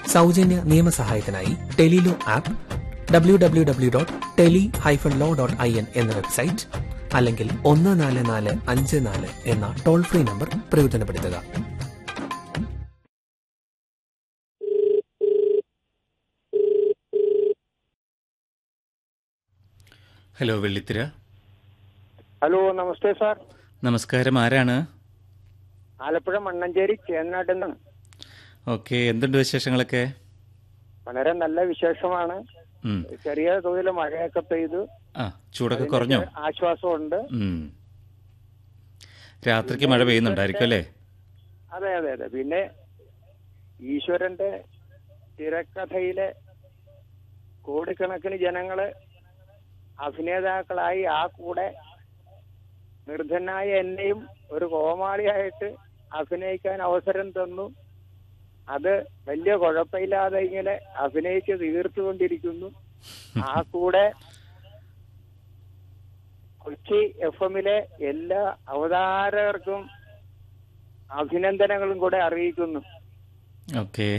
സൗജന്യ നിയമസഹായത്തിനായി tele law app W W W dot tele hyphen law dot I N എന്ന website അല്ലെങ്കിൽ ഒന്ന് നാല് നാല് അഞ്ച് നാല് എന്ന ടോൾ ഫ്രീ നമ്പർ പ്രയോജനപ്പെടുത്തുക ഹലോ വെള്ളിത്തിര ഹലോ നമസ്തേ സാർ നമസ്കാരം ആരാണ് ആലപ്പുഴ മണ്ണഞ്ചേരി ചേന്നാട്ടിൽ നിന്നാണ് ഓക്കെ എന്തുണ്ട് വിശേഷങ്ങളൊക്കെ വളരെ നല്ല വിശേഷമാണ് ഉം. ചെറിയ തോതിൽ മഴയൊക്കെ പെയ്തു ആ ചൂടൊക്കെ കുറഞ്ഞോ ആശ്വാസമുണ്ട് ഉം. രാത്രിക്ക് മഴ പെയ്യുന്നുണ്ടായിരിക്കും അല്ലേ അതെ അതെ അതെ പിന്നെ ഈശ്വരന്റെ തിരക്കഥയിലെ കോടിക്കണക്കിന് ജനങ്ങള് അഭിനേതാക്കളായി ആ കൂടെ നിർധനായ എന്നെയും ഒരു കോമാളിയായിട്ട് അഭിനയിക്കാൻ അവസരം തന്നു അത് വലിയ കുഴപ്പമില്ലാതെ ഇങ്ങനെ അഭിനയിച്ച് തീർത്തുകൊണ്ടിരിക്കുന്നു ആ കൂടെ കൊച്ചി എഫ് എമ്മിലെ എല്ലാ അവതാരകർക്കും അഭിനന്ദനങ്ങളും കൂടെ അറിയിക്കുന്നു ഓക്കെ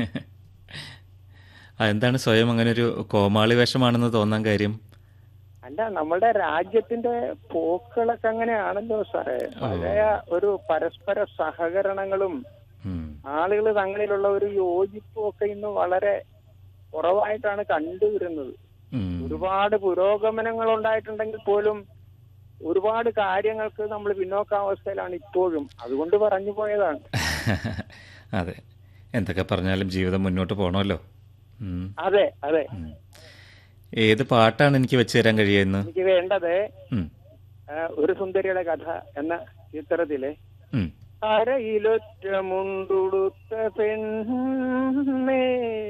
അതെന്താണ് സ്വയം അങ്ങനെ ഒരു കോമാളി വേഷമാണെന്ന് തോന്നാൻ കാര്യം അല്ല നമ്മുടെ രാജ്യത്തിന്റെ പോക്കുകളൊക്കെ അങ്ങനെയാണല്ലോ സാറേ പഴയ ഒരു പരസ്പര സഹകരണങ്ങളും ഉം. ആളുകൾ തങ്ങളിലുള്ള ഒരു യോജിപ്പും ഒക്കെ ഇന്ന് വളരെ കുറവായിട്ടാണ് കണ്ടുവരുന്നത് ഉം. ഒരുപാട് പുരോഗമനങ്ങൾ ഉണ്ടായിട്ടുണ്ടെങ്കിൽ പോലും ഒരുപാട് കാര്യങ്ങൾക്ക് നമ്മൾ പിന്നോക്കാവസ്ഥയിലാണ് ഇപ്പോഴും അതുകൊണ്ട് പറഞ്ഞു പോയതാണ് അതെ എന്തൊക്കെ പറഞ്ഞാലും ജീവിതം മുന്നോട്ട് പോകണമല്ലോ ഉം. അതെ അതെ ഉം. ഏത് പാട്ടാണ് എനിക്ക് വെച്ച് തരാൻ കഴിയുന്നത് എനിക്ക് വേണ്ടത് ഉം. ആ, ഒരു സുന്ദരിയുടെ കഥ എന്ന ചിത്രത്തിലെ ഉം. അരയിലൊറ്റ മുണ്ടുടുത്ത പെണ്ണേ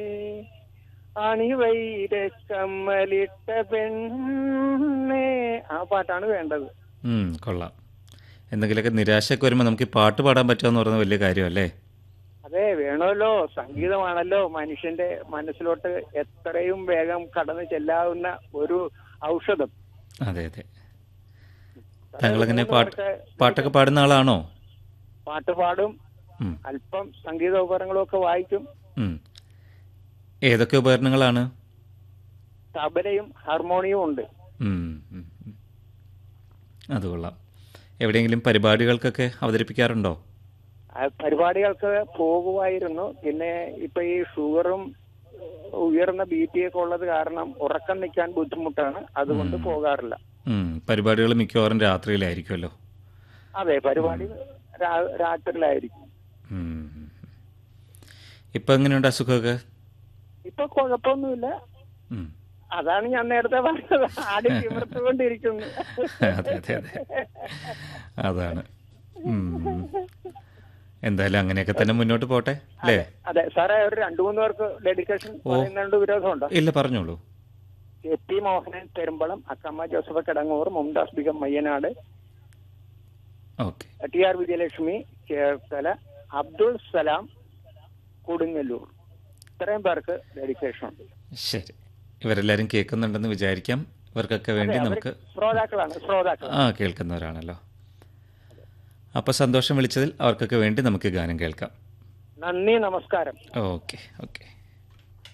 അണിവൈര കമ്മലിട്ട പെണ്ണേ ആ പാട്ടാണ് വേണ്ടത് ഉം, കൊള്ളാം എന്തെങ്കിലുമൊക്കെ നിരാശയൊക്കെ വരുമ്പോൾ നമുക്ക് ഈ പാട്ട് പാടാൻ പറ്റുമെന്ന് പറയുന്നത് വലിയ കാര്യമല്ലേ അതെ വേണമല്ലോ സംഗീതമാണല്ലോ മനുഷ്യന്റെ മനസ്സിലോട്ട് എത്രയും വേഗം കടന്നു ചെല്ലാവുന്ന ഒരു ഔഷധം അതെ അതെ താങ്കളെങ്ങനെ പാട്ട് പാട്ടൊക്കെ പാടുന്ന ആളാണോ പാട്ട് പാടും ഉം, അല്പം സംഗീത ഉപകരണങ്ങളും ഒക്കെ വായിക്കും ഉം. ഏതൊക്കെ ഉപകരണങ്ങളാണ് തബലയും ഹാർമോണിയവും ഉണ്ട് ഉം, ഉം, ഉം. അത് കൊള്ളാം എവിടെയെങ്കിലും പരിപാടികൾക്കൊക്കെ അവതരിപ്പിക്കാറുണ്ടോ ആ പരിപാടികൾക്ക് പോകുമായിരുന്നു പിന്നെ ഇപ്പൊ ഈ ഷുഗറും ഉയർന്ന ബി പി ഒക്കെ ഉള്ളത് കാരണം ഉറക്കം നിൽക്കാൻ ബുദ്ധിമുട്ടാണ് അതുകൊണ്ട് പോകാറില്ല ഉം, പരിപാടികൾ മിക്കവാറും രാത്രിയിലായിരിക്കുമല്ലോ അതെ പരിപാടി രാ- രാത്രിയിലായിരിക്കും ഉം, ഉം. ഇപ്പൊ എങ്ങനെയുണ്ട് അസുഖമൊക്കെ ഇപ്പൊ കുഴപ്പമൊന്നുമില്ല ഉം. അതാണ് ഞാൻ നേരത്തെ പറഞ്ഞത് ആടി തിമിർത്തുകൊണ്ടിരിക്കുന്നു അതെ അതെ അതെ അതാണ് ഉം. എന്തായാലും അങ്ങനെയൊക്കെ തന്നെ മുന്നോട്ട് പോട്ടെ അല്ലേ അതെ സാറേ ഒരു രണ്ടു മൂന്ന് പേർക്ക് ഡെഡിക്കേഷൻ പറയുന്നുണ്ട് വിരോധമുണ്ടോ ഇല്ല പറഞ്ഞോളൂ K P Mohanan Perumbalam Akkamma Joseph Kidangoor Mumtaz Begum Mayyanad okay T R Vijayalakshmi Cherthala Abdul Salam Kodungallur ഇത്രയും പേർക്ക് ഡെഡിക്കേഷൻ ഉണ്ട് ശരി ഇവരെല്ലാരും കേൾക്കുന്നുണ്ടെന്ന് വിചാരിക്കാം ഇവർക്കൊക്കെ വേണ്ടി അവര് നമുക്ക് ശ്രോതാക്കളാണ് ശ്രോതാക്കൾ ആ കേൾക്കുന്നവരാണല്ലോ അപ്പോൾ സന്തോഷം വിളിച്ചതിൽ അവർക്കൊക്കെ വേണ്ടി നമുക്ക് ഗാനം കേൾക്കാം നന്ദി നമസ്കാരം ഓക്കെ ഓക്കെ